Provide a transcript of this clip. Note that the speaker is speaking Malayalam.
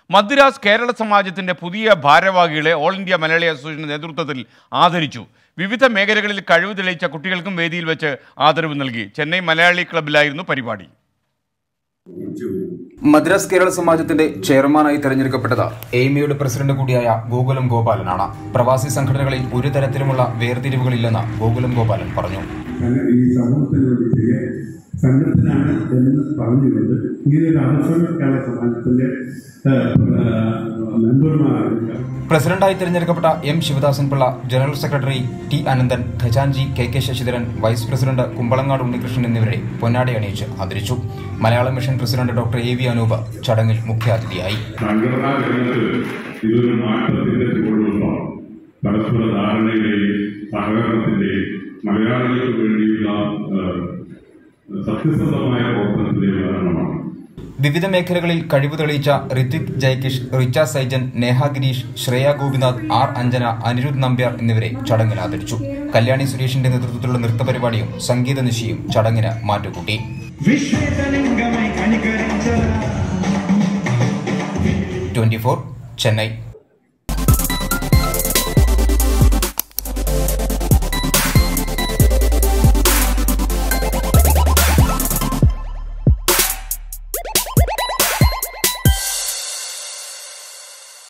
മദ്രാസ് കേരള സമാജത്തിന്റെ പുതിയ ഭാരവാഹികളെ ഓൾ ഇന്ത്യ മലയാളി അസോസിയേഷന്റെ നേതൃത്വത്തിൽ ആദരിച്ചു വിവിധ മേഖലകളിൽ കഴിവ് തെളിയിച്ച കുട്ടികൾക്കും വേദിയിൽ വെച്ച് ആദരവ് നൽകി ചെന്നൈ മലയാളി ക്ലബ്ബിലായിരുന്നു പരിപാടി മദ്രാസ് കേരള സമാജത്തിന്റെ ചെയർമാനായി തെരഞ്ഞെടുക്കപ്പെട്ടത് എയിമയുടെ പ്രസിഡന്റ് കൂടിയായ ഗോകുലം ഗോപാലനാണ് പ്രവാസി സംഘടനകളിൽ ഒരു തരത്തിലുമുള്ള വേർതിരിവുകളില്ലെന്ന് ഗോകുലം ഗോപാലൻ പറഞ്ഞു കാരണം ഈ സമൂഹത്തിന് വേണ്ടി ചെയ്യാൻ സന്നദ്ധനാണ് എന്ന് പറഞ്ഞുകൊണ്ട് ഇങ്ങനെ ഒരു അവസരം കേരള സമാജത്തിന്റെ മെമ്പർമാരാണ് പ്രസിഡന്റായി തിരഞ്ഞെടുക്കപ്പെട്ട M Sivadasan Pillai general secretary T Ananthan ഖജാൻജി K K Sasidharan vice president Kumbalangad Unnikrishnan എന്നിവരെ പൊന്നാടി അണിയിച്ച് ആദരിച്ചു Malayala mission president doctor A V Anoop ചടങ്ങിൽ മുഖ്യാതിഥിയായി സംഘടനാ രംഗത്ത് ഇതൊരു മാറ്റത്തിന്റെ ചുവടുകൊണ്ടാണ് പരസ്പര ധാരണയുടെയും സഹകരണത്തിന്റെയും മലയാളികൾക്ക് വേണ്ടിയുള്ള ഏഹ്, സത്യസന്ധമായ പ്രവർത്തനത്തിന്റെയും ഉദാഹരണമാണ് വിവിധ മേഖലകളിൽ കഴിവ് തെളിയിച്ച ഋത്വിക് ജയകിഷ് റിച്ച സൈജൻ നേഹ ഗിരീഷ് ശ്രേയ ഗോപിനാഥ് ആർ അഞ്ജന അനിരുദ്ധ് നമ്പ്യാർ എന്നിവരെ ചടങ്ങിൽ ആദരിച്ചു കല്യാണി സുരേഷിന്റെ നേതൃത്വത്തിലുള്ള നൃത്തപരിപാടിയും സംഗീത നിശയും ചടങ്ങിന് മാറ്റുകൂട്ടി విశ్వేతలింగమై కనికరించరా ട്വന്റി ചെന്നൈ